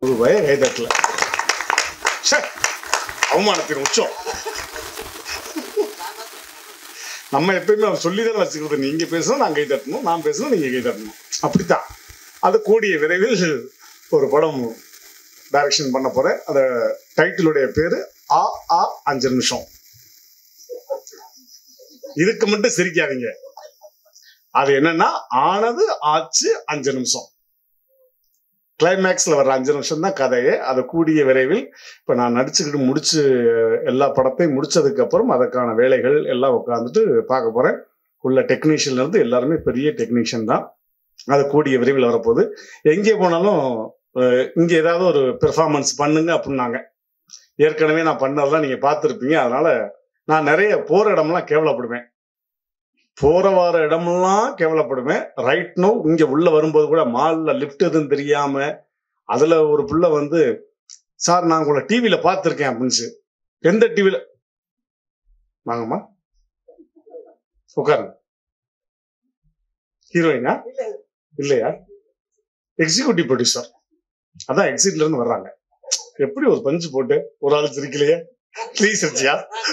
ஒரு பய கைதட்டல ச்சே, அவமானத்தின் உச்சம் நம்ம எப்பயுமே அவர் சொல்லி தான் வச்சுக்கிறது நீங்க பேசணும் நான் கை தட்டணும் நான் பேசணும் நீங்க கை தட்டணும் அப்படித்தான் அது கூடிய விரைவில் ஒரு படம் டைரக்ஷன் பண்ண போறேன் அந்த டைட்டிலுடைய பேரு ஆ ஆ அஞ்சு நிமிஷம் இதுக்கு மட்டும் சிரிக்காதீங்க அது என்னன்னா ஆனது ஆச்சு அஞ்சு நிமிஷம் கிளைமேக்ஸ்ல வர்ற அஞ்சு நிமிஷம் தான் கதையே அது கூடிய விரைவில் இப்ப நான் நடிச்சுக்கிட்டு முடிச்சு எல்லா படத்தையும் முடிச்சதுக்கு அப்புறம் அதற்கான வேலைகள் எல்லாம் உட்காந்துட்டு பார்க்க போறேன் உள்ள டெக்னீஷியன்ல இருந்து எல்லாருமே பெரிய டெக்னீஷியன் தான் அது கூடிய விரைவில் வரப்போகுது எங்கே போனாலும் அஹ், இங்க ஏதாவது ஒரு பெர்ஃபார்மன்ஸ் பண்ணுங்க அப்படின்னாங்க ஏற்கனவே நான் பண்ணதெல்லாம் நீங்க பார்த்துருப்பீங்க அதனால நான் நிறைய போற இடம்லாம் கேவலப்படுவேன் போற வார இடமெல்லாம் கேவலப்படுவேன் ரைட் நோ இங்க உள்ள வரும்போது கூட மால்ல லிஃப்ட் எதுவும் தெரியாம அதுல ஒரு புள்ள வந்து சார் நான் உங்களை டிவியில பார்த்துருக்கேன் அப்படின்னுச்சு எந்த டிவியில வாங்கம்மா உட்காருங்க ஹீரோயினா இல்லையா எக்ஸிக்யூட்டிவ் ப்ரொடியூசர் அதான் எக்ஸிட்ல இருந்து வர்றாங்க எப்படி ஒரு பஞ்சு போட்டு ஒரு ஆள் சிரிக்கலையே ப்ளீஸ் வச்சியா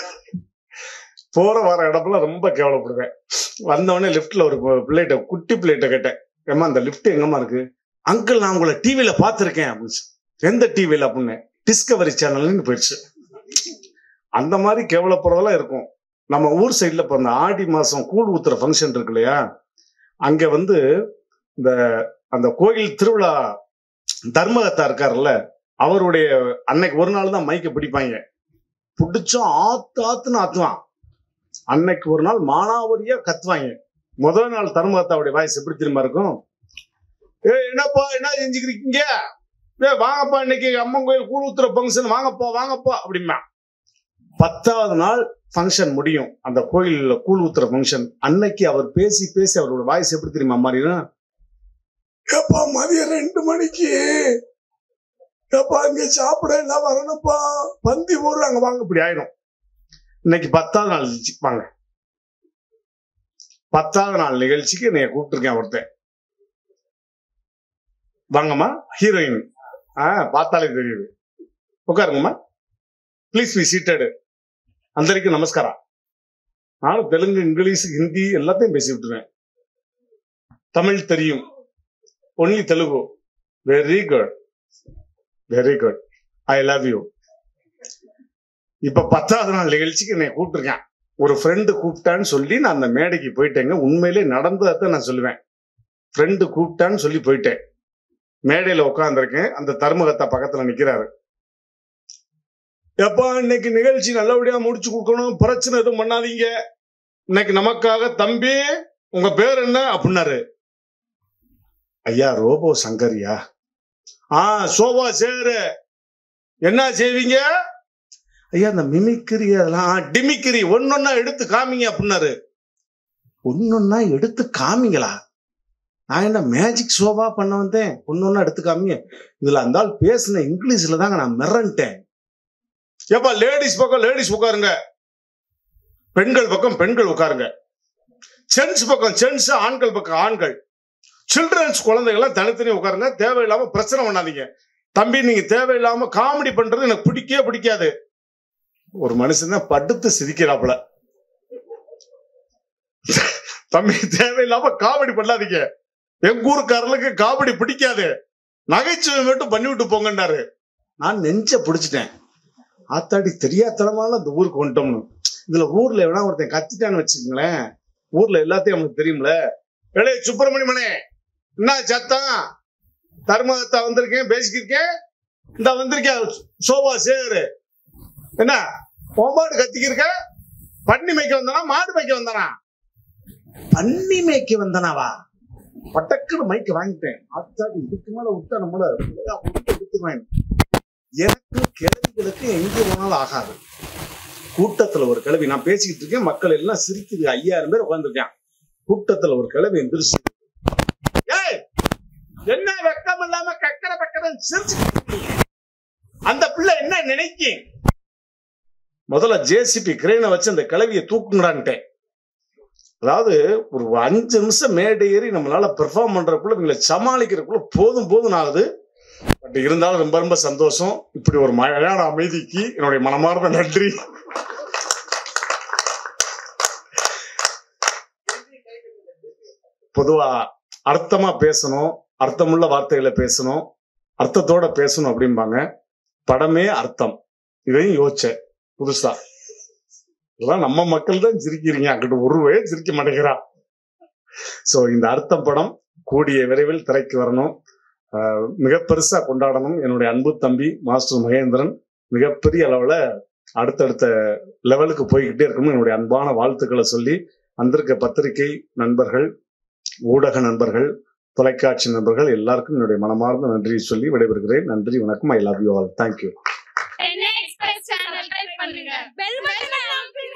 போற வர இடம்லாம் ரொம்ப கேவலப்படுவேன் வந்தவொடனே லிஃப்ட்ல ஒரு பிள்ளைகிட்ட குட்டி பிள்ளைகிட்ட கேட்டேன் ஏமா அந்த லிஃப்ட் எங்கம்மா இருக்கு அங்கிள் நான் உங்களை டிவியில பார்த்துருக்கேன் அப்படின்னு எந்த டிவியில அப்படின்னு டிஸ்கவரி சேனல்னு போயிடுச்சு அந்த மாதிரி கேவலப்படுறதெல்லாம் இருக்கும் நம்ம ஊர் சைட்ல இப்போ அந்த ஆடி மாசம் கூழ் ஊத்துற ஃபங்க்ஷன் இருக்கு இல்லையா அங்க வந்து இந்த அந்த கோயில் திருவிழா தர்மகத்தா இருக்காருல்ல அவருடைய அன்னைக்கு ஒரு நாள் தான் மைக்க பிடிப்பாங்க பிடிச்சோம் ஆத்து ஆத்துன்னு ஆத்துவான் அன்னைக்கு ஒரு நாள் மானாவரியா கத்துவாங்க முதல் நாள் தர்மகத்தாவுடைய வாய்ஸ் எப்படி திரும்ப இருக்கும் ஏ என்னப்பா என்ன செஞ்சுக்கிறீங்க ஏ வாங்கப்பா இன்னைக்கு அம்மன் கோயில் கூழ் ஊத்துற ஃபங்க்ஷன் வாங்கப்பா வாங்கப்பா அப்படிமா பத்தாவது நாள் ஃபங்க்ஷன் முடியும் அந்த கோயில்ல கூழ் ஊத்துற ஃபங்க்ஷன் அன்னைக்கு அவர் பேசி பேசி அவரோட வாய்ஸ் எப்படி தெரியுமா மாறினா ஏப்பா மதியம் ரெண்டு மணிக்கு ஏப்பா இங்க சாப்பிட எல்லாம் வரணும்ப்பா பந்தி போடுறாங்க வாங்க இப்படி ஆயிடும் இன்னைக்கு பத்தாவது நாள் நிகழ்ச்சி வாங்க பத்தாவது நாள் நிகழ்ச்சிக்கு நீங்க கூப்பிட்டுருக்கேன் ஒருத்தன் வாங்கம்மா ஹீரோயின் ஆ பார்த்தாலே தெரியுது உட்காருங்கம்மா ப்ளீஸ் பி சீட்டடு అందరికీ నమస్కారం நானும் தெலுங்கு இங்கிலீஷ் ஹிந்தி எல்லாத்தையும் பேசி விட்டுருவேன் தமிழ் தெரியும் only Telugu very good very good I love you இப்ப பத்தாவது நாள் நிகழ்ச்சிக்கு என்னை கூப்பிட்டுருக்கேன் ஒரு ஃப்ரெண்டு கூப்பிட்டான்னு சொல்லி நான் அந்த மேடைக்கு போயிட்டேங்க உண்மையிலே நடந்ததை நான் சொல்லுவேன் ஃப்ரெண்டு கூப்பிட்டான்னு சொல்லி போயிட்டேன் மேடையில உட்காந்துருக்கேன் அந்த தர்மகத்தா பக்கத்துல நிக்கிறாரு எப்பா இன்னைக்கு நிகழ்ச்சி நல்லபடியா முடிச்சு கொடுக்கணும் பிரச்சனை எதுவும் பண்ணாதீங்க இன்னைக்கு நமக்காக தம்பி உங்க பேர் என்ன அப்படின்னாரு ஐயா ரோபோ சங்கரியா ஆ சோபா சேரு என்ன செய்வீங்க ஐயா அந்த மிமிக்கிரி அதெல்லாம் ஆ, டிமிக்கிரி ஒன்னொன்னா எடுத்து காமிங்க அப்படின்னாரு ஒன்னொன்னா எடுத்து காமிங்களா நான் என்ன மேஜிக் ஷோவா பண்ண வந்தேன் ஒன்னொன்னா எடுத்து காமிங்க இதுல அந்த ஆள் பேசின இங்கிலீஷ்ல தாங்க நான் மிரண்டேன் ஏப்பா லேடிஸ் பக்கம் லேடிஸ் உட்காருங்க பெண்கள் பக்கம் பெண்கள் உட்காருங்க ஜென்ஸ் பக்கம் ஜென்ஸ் ஆண்கள் பக்கம் ஆண்கள் சில்ட்ரன்ஸ் குழந்தைகள்லாம் தனித்தனி உட்காருங்க தேவையில்லாம பிரச்சனை பண்ணாதீங்க தம்பி நீங்க தேவையில்லாம காமெடி பண்றது எனக்கு பிடிக்கவே பிடிக்காது ஒரு மனுஷன் தான் படுத்து சிரிக்கிறாப்புல தம்பி தேவையில்லாம காமெடி பண்ணாதீங்க எங்க ஊருக்காரர்களுக்கு காமெடி பிடிக்காது நகைச்சுவை மட்டும் பண்ணி விட்டு போங்கன்னாரு நான் நெஞ்ச பிடிச்சிட்டேன் ஆத்தாடி தெரியாதனமான இந்த ஊருக்கு வந்துட்டோம்னு இதுல ஊர்ல எவனா ஒருத்தன் கத்திட்டான்னு வச்சுக்கோங்களேன் ஊர்ல எல்லாத்தையும் அவனுக்கு தெரியும்ல ஏலே சுப்பிரமணியமனே என்ன சத்தம் தர்மதத்தா வந்திருக்கேன் பேசிக்கிருக்கேன் இந்த வந்திருக்கேன் சோபா சேரு என்ன பொம்பாடு கத்திக்கிருக்க பன்னி மேய்க்க வந்தானா மாடு மேய்க்க வந்தானா பன்னி மேய்க்க வந்தானாவா பட்டக்குன்னு மைக்க வாங்கிட்டேன் ஆத்தாடி இதுக்கு மேல விட்டா நம்மள எடுத்துக்குவேன் எனக்கு கிழவிகளுக்கு எங்க போனாலும் ஆகாது கூட்டத்துல ஒரு கிழவி நான் பேசிக்கிட்டு இருக்கேன் மக்கள் எல்லாம் சிரிக்குது ஐயாயிரம் பேர் உட்காந்துருக்கேன் கூட்டத்துல ஒரு கிழவி எந்திரிச்சு ஏய் என்ன வெக்கம் இல்லாம கக்கர பக்கர சிரிச்சுக்கிட்டு இருக்கீங்க? அந்த பிள்ளை என்ன நினைக்கும் முதல்ல ஜேசிபி கிரேனை வச்சு அந்த கிளவியை தூக்குங்கடான்ட்டேன் அதாவது ஒரு அஞ்சு நிமிஷம் மேடை ஏறி நம்மளால பெர்ஃபார்ம் பண்றதுக்குள்ள இவங்களை சமாளிக்கிறதுக்குள்ள போதும் போதும் ஆகுது பட் இருந்தாலும் ரொம்ப ரொம்ப சந்தோஷம் இப்படி ஒரு மழையான அமைதிக்கு என்னுடைய மனமார்ந்த நன்றி பொதுவா அர்த்தமா பேசணும் அர்த்தமுள்ள வார்த்தைகளை பேசணும் அர்த்தத்தோட பேசணும் அப்படிம்பாங்க படமே அர்த்தம் இதையும் யோசிச்சேன் புதுசா இதெல்லாம் நம்ம மக்கள் தான் சிரிக்கிறீங்க அங்கிட்டு ஒருவே சிரிக்க மாட்டேங்கிறா சோ இந்த அர்த்தம் படம் கூடிய விரைவில் திரைக்கு வரணும் ஆஹ் மிக பெருசா கொண்டாடணும் என்னுடைய அன்பு தம்பி மாஸ்டர் மகேந்திரன் மிகப்பெரிய அளவுல அடுத்தடுத்த லெவலுக்கு போய்கிட்டே இருக்கணும் என்னுடைய அன்பான வாழ்த்துக்களை சொல்லி வந்திருக்க பத்திரிகை நண்பர்கள் ஊடக நண்பர்கள் தொலைக்காட்சி நண்பர்கள் எல்லாருக்கும் என்னுடைய மனமார்ந்த நன்றியை சொல்லி விடைபெறுகிறேன் நன்றி வணக்கம் I love you all thank you என்ன எக்ஸ்பிரஸ் சேனல் டைப் பண்ணுங்க பெல் பட்டன் அமுக்குங்க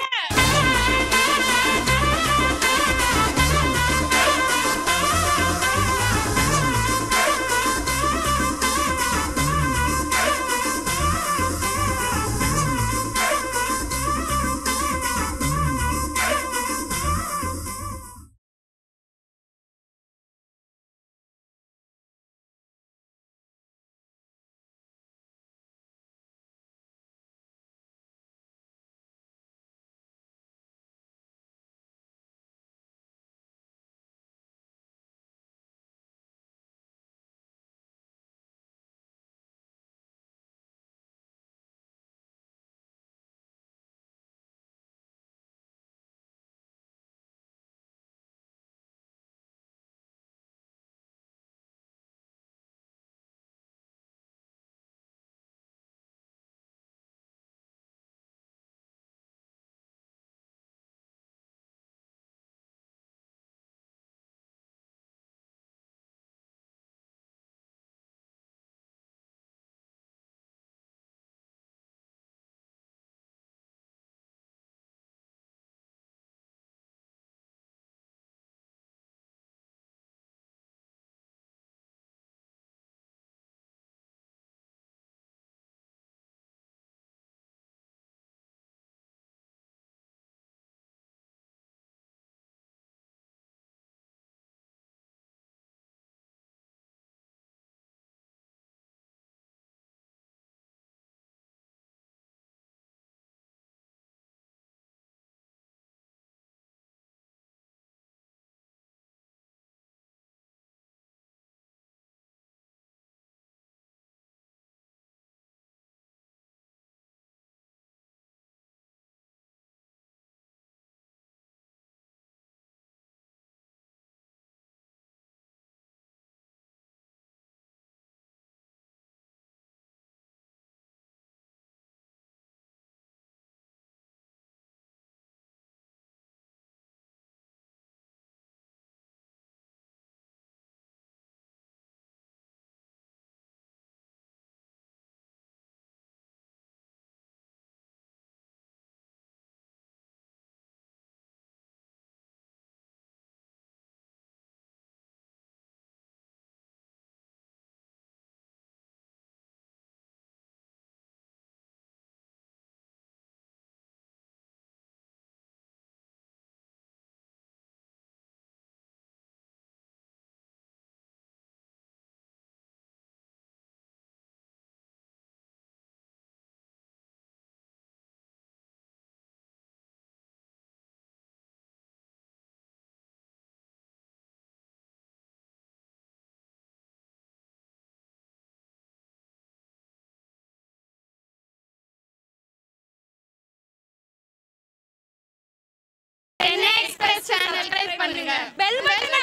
என்ன எக்ஸ்பிரஸ் சேனல் டைப் பண்ணுங்க பெல் பட்டன்